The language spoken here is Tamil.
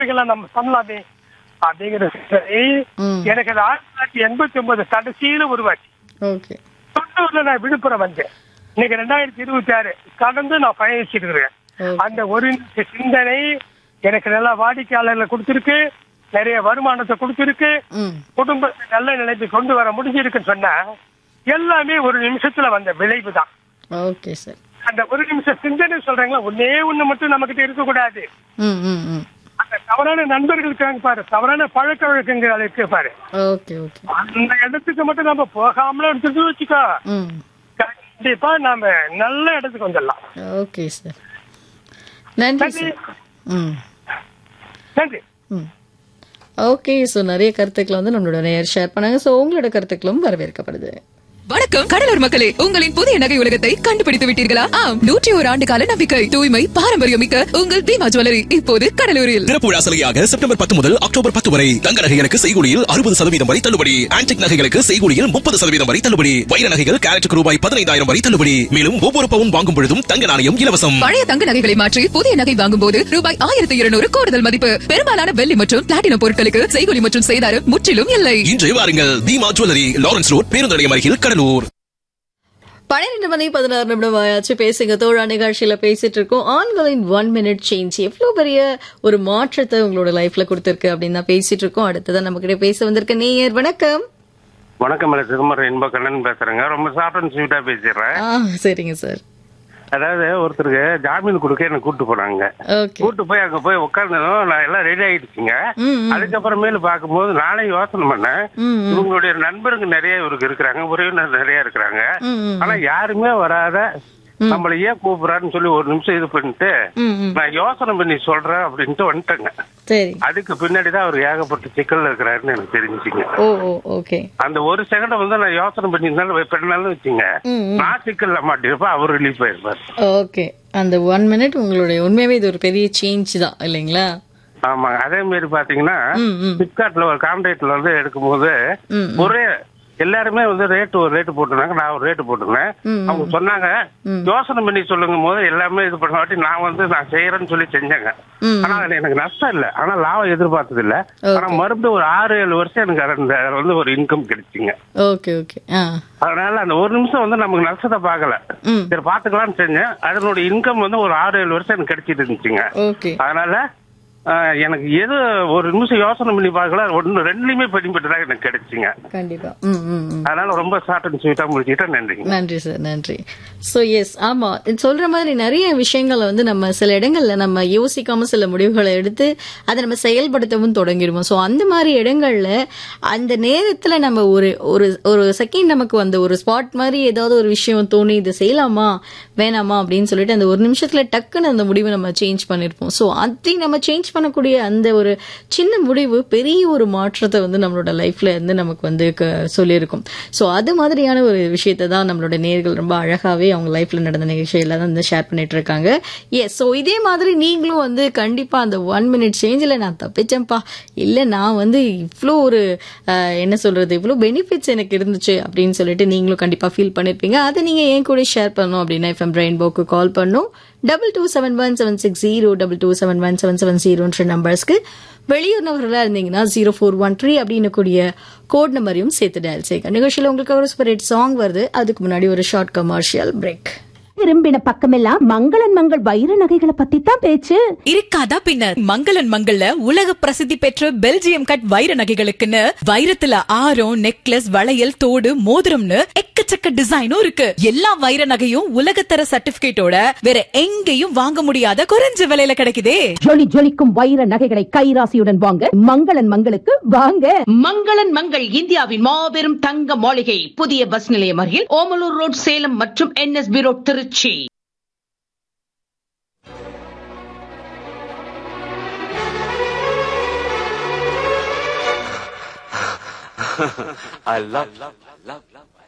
இதெல்லாம் நம்ம பண்ணலாமே அப்படிங்கிற சிந்தனை ம். எனக்கு அது ஆயிரத்தி தொள்ளாயிரத்தி எண்பத்தி ஒன்பது கடைசியில உருவாச்சு ஓகே தொண்ணூறுல நான் விழுப்புரம் வந்தேன் இன்னைக்கு ரெண்டாயிரத்தி இருபத்தி ஆறு கடந்து நான் பயணிச்சிட்டு இருக்கிறேன் Okay. அந்த ஒரு நிமிஷ சிந்தனை எனக்கு நல்ல வாடிக்கையாளர்களை கொடுத்திருக்கு நிறைய வருமானத்தை கொடுத்திருக்கு ம் குடும்பத்தை நல்ல நிலைக்கு கொண்டு வர முடிஞ்சிருக்குன்னு சொன்னா எல்லாமே ஒரு நிமிஷத்துல வந்த விளைவு தான் ஓகே சார் அந்த ஒரு நிமிஷம் சிந்தனை சொல்றாங்களா ஒன்னே ஒண்ணு மட்டும் நம்ம கிட்ட இருக்கக்கூடாது ம் ம் ம் அந்த தவறான நண்பர்கள் இருக்காங்க பாரு தவறான பழக்க வழக்கங்கள் அது இருக்கு பாரு ஓகே ஓகே அந்த இடத்துக்கு மட்டும் நம்ம போகாமல எடுத்துட்டு வச்சுக்கோ ம் கண்டிப்பா நாம நல்ல இடத்துக்கு வந்துடலாம் ஓகே சார் நன்றி நன்றி. சார் ம் நன்றி ம் ஓகே ஸோ நிறைய கருத்துக்களை வந்து நம்மளோட நேயர் ஷேர் பண்ணாங்க ஸோ உங்களோட கருத்துக்களும் வரவேற்கப்படுது வணக்கம் கடலூர் மக்களே உங்களின் புதிய நகை உலகத்தை கண்டுபிடித்து விட்டீர்களா ஆம் நூற்றி ஒரு ஆண்டு கால நம்பிக்கை தூய்மை பாரம்பரியம் மிக்க உங்கள் பீமா ஜுவல்லரி இப்போது கடலூரில் திறப்புழா சலுகையாக செப்டம்பர் பத்து முதல் அக்டோபர் பத்து வரை தங்க நகைகளுக்கு செய்கூலியில் அறுபது சதவீதம் வரை தள்ளுபடி ஆன்டிக் நகைகளுக்கு செய்கூலியில் முப்பது சதவீதம் வரை தள்ளுபடி வைர நகைகள் கேரட்டுக்கு ரூபாய் பதினைந்தாயிரம் வரை தள்ளுபடி மேலும் ஒவ்வொரு பவுன் வாங்கும் பொழுதும் தங்க நாணயம் இலவசம் பழைய தங்க நகைகளை மாற்றி புதிய நகை வாங்கும் போது ரூபாய் ஆயிரத்தி இருநூறு கூடுதல் மதிப்பு பெரும்பாலான வெள்ளி மற்றும் பிளாட்டினம் பொருட்களுக்கு செய்கூலி மற்றும் செய்தாரம் முற்றிலும் இல்லை இன்று வாருங்கள் தீமா ஜுவல்லரி லாரன்ஸ் ரோட் பேருந்து நிலையம் அருகில் கடலூர் பன்னிரெண்டு மணி பதினாறு நிமிடம் ஆயாச்சு பேசுங்க தோழா நிகழ்ச்சியில பேசிட்டு இருக்கோம் ஆண்களின் ஒன் மினிட் சேஞ்ச் எவ்வளவு பெரிய ஒரு மாற்றத்தை உங்களோட லைஃப்ல கொடுத்திருக்கு அப்படின்னு தான் பேசிட்டு இருக்கோம் அடுத்ததான் நம்ம கிட்ட பேச வந்திருக்க நேயர் வணக்கம் வணக்கம் மேடம் சிதம்பரம் இன்ப கண்ணன் பேசுறேங்க ரொம்ப ஷார்ட் அண்ட் ஸ்வீட்டா பேசிடுறேன் ஆ சரிங்க சார் அதாவது ஒருத்தருக்கு ஜாமீன் கொடுக்க என்ன கூட்டு போனாங்க ஓகே கூட்டு போய் அங்க போய் உட்கார்ந்ததும் நான் எல்லாம் ரெடி ஆயிடுச்சுங்க ம், ம். அதுக்கப்புறமேலு பார்க்கும்போது நானே யோசனை பண்ணேன் ம், ம். இவங்களுடைய நண்பருங்க நிறைய இவருக்கு இருக்கிறாங்க உறவினர் நிறைய இருக்கிறாங்க ம், ம். ஆனா யாருமே வராத நம்மள ஏன் கூப்பிடுறாருன்னு சொல்லி ஒரு நிமிஷம் இது பண்ணிட்டு ம், ம். நான் யோசனை பண்ணி சொல்றேன் அப்படின்ட்டு வந்துட்டேங்க சரி அதுக்கு பின்னாடிதான் அவர் ஏகப்பட்ட சிக்கல்ல இருக்கிறாருன்னு எனக்கு தெரிஞ்சுங்க ஓ ஓ ஓகே அந்த ஒரு செகண்ட் வந்து நான் யோசனை பண்ணியிருந்தாலும் பண்ணாலும் வச்சுங்க ம், ம். நான் சிக்கல்ல மாட்டிருப்பேன் அவர் ரிலீஃப் ஆயிருப்பார் ஓகே அந்த ஒன் மினிட் உங்களுடைய உண்மையாவே இது ஒரு பெரிய சேஞ்ச் தான் இல்லைங்களா ஆமாங்க அதே மாதிரி பாத்தீங்கன்னா ம், ம். பிளிப்கார்ட்ல ஒரு கான்ட்ராக்ட்ல வந்து எடுக்கும்போது ம், ம். ஒரே எல்லாருமே வந்து ரேட் ஒரு ரேட் போட்டிருந்தாங்க நான் ஒரு ரேட் போட்டிருந்தேன் ம், அவங்க சொன்னாங்க ம். யோசனை பண்ணி சொல்லுங்கும் போது எல்லாமே இது பண்ண வாட்டி நான் வந்து நான் செய்யறேன்னு சொல்லி செஞ்சேங்க ம். ஆனா அதுல எனக்கு நஷ்டம் இல்ல ஆனா லாபம் எதிர்பார்த்தது இல்ல Okay. ஆனா மறுபடியும் ஒரு ஆறு ஏழு வருஷம் எனக்கு அந்த வந்து ஒரு இன்கம் கிடைச்சிங்க ஓகே ஓகே ஆ அதனால அந்த ஒரு நிமிஷம் வந்து நமக்கு நஷ்டத்தை பார்க்கல ம் சரி பாத்துக்கலாம்னு செஞ்சேன் அதனோட இன்கம் வந்து ஒரு ஆறு ஏழு வருஷம் எனக்கு கிடைச்சிட்டு இருந்துச்சுங்க ஓகே அதனால ஆஹ், எனக்கு எது ஒரு நிமிஷம் யோசனை பண்ணி பார்க்கல ஒன்னு ரெண்டுலயுமே பெனிஃபிட் எனக்கு கிடைச்சுங்க கண்டிப்பா ம் ம் ம் அதனால ரொம்ப ஷார்ட் அண்ட் ஸ்வீட்டா முடிச்சுட்டேன் நன்றிங்க நன்றி சார் நன்றி ஸோ எஸ் ஆமா இது சொல்ற மாதிரி நிறைய விஷயங்களை வந்து நம்ம சில இடங்கள்ல நம்ம யோசிக்காம சில முடிவுகளை எடுத்து அதை நம்ம செயல்படுத்தவும் தொடங்கிடுவோம் ஸோ அந்த மாதிரி இடங்கள்ல அந்த நேரத்துல நம்ம ஒரு ஒரு ஒரு செகண்ட் நமக்கு வந்த ஒரு ஸ்பாட் மாதிரி ஏதாவது ஒரு விஷயம் தோணி இது செய்யலாமா வேணாமா அப்படின்னு சொல்லிட்டு அந்த ஒரு நிமிஷத்துல டக்குன்னு அந்த முடிவை நம்ம சேஞ்ச் பண்ணிருப்போம் ஸோ அதை நம்ம சேஞ்ச் பண்ணக்கூடிய அந்த ஒரு சின்ன முடிவு பெரிய ஒரு மாற்றத்தை வந்து நம்மளோட லைஃப்ல இருந்து நமக்கு வந்து க- சொல்லியிருக்கும் ஸோ அது மாதிரியான ஒரு விஷயத்தை தான் நம்மளோட நேர்கள் ரொம்ப அழகாவே அவங்க லைஃப்ல நடந்த நிகழ்ச்சியில தான் வந்து ஷேர் பண்ணிட்டு இருக்காங்க எஸ் ஸோ இதே மாதிரி நீங்களும் வந்து கண்டிப்பா அந்த ஒன் மினிட் சேஞ்சில் நான் தப்பிச்சேன்ப்பா இல்லை நான் வந்து இவ்வளோ ஒரு அஹ், என்ன சொல்றது இவ்வளோ பெனிஃபிட்ஸ் எனக்கு இருந்துச்சு அப்படின்னு சொல்லிட்டு நீங்களும் கண்டிப்பா ஃபீல் பண்ணிருப்பீங்க அதை நீங்க ஏன் கூட ஷேர் பண்ணணும் அப்படின்னா எஃப்எம் ரெயின்போக்கு கால் பண்ணும் double two seven one seven six zero double two seven one seven seven ஜீரோன்ற நம்பர்ஸ்க்கு வெளியூர்னவர்களாக இருந்தீங்கன்னா ஜீரோ ஃபோர் ஒன் த்ரீ அப்படின்னு கூடிய கோட் நம்பரையும் சேர்த்து டயல் செய்யுங்க நிகழ்ச்சியில் உங்களுக்கு ஒரு சூப்பர் ஹிட் சாங் வருது அதுக்கு முன்னாடி ஒரு ஷார்ட் கமர்ஷியல் பிரேக் திரும்பின பக்கமெல்லாம் மங்களன் மங்கள் வைர நகைகளை பத்தி தான் பேச்சு இருக்காதா பின்ன மங்களன் மங்கள்ல உலக பிரசித்தி பெற்ற பெல்ஜியம் கட் வைர நகைகளுக்குன்னு வைரத்துல ஆரம் நெக்லஸ் வளையல் தோடு மோதிரம்னு எக்கச்சக்க டிசைனும் இருக்கு எல்லா வைர நகையும் உலகத்தர சர்டிபிகேட்டோட வேற எங்கேயும் வாங்க முடியாத குறைஞ்ச விலையில கிடைக்குதே ஜொலி ஜொலிக்கும் வைர நகைகளை கைராசியுடன் வாங்க மங்களன் மங்களுக்கு வாங்க மங்களன் மங்கள் இந்தியாவின் மாபெரும் தங்க மாளிகை புதிய பஸ் நிலையம் அருகில் ஓமலூர் ரோட் சேலம் மற்றும் NSP road Tiruchi I love, love, love, love.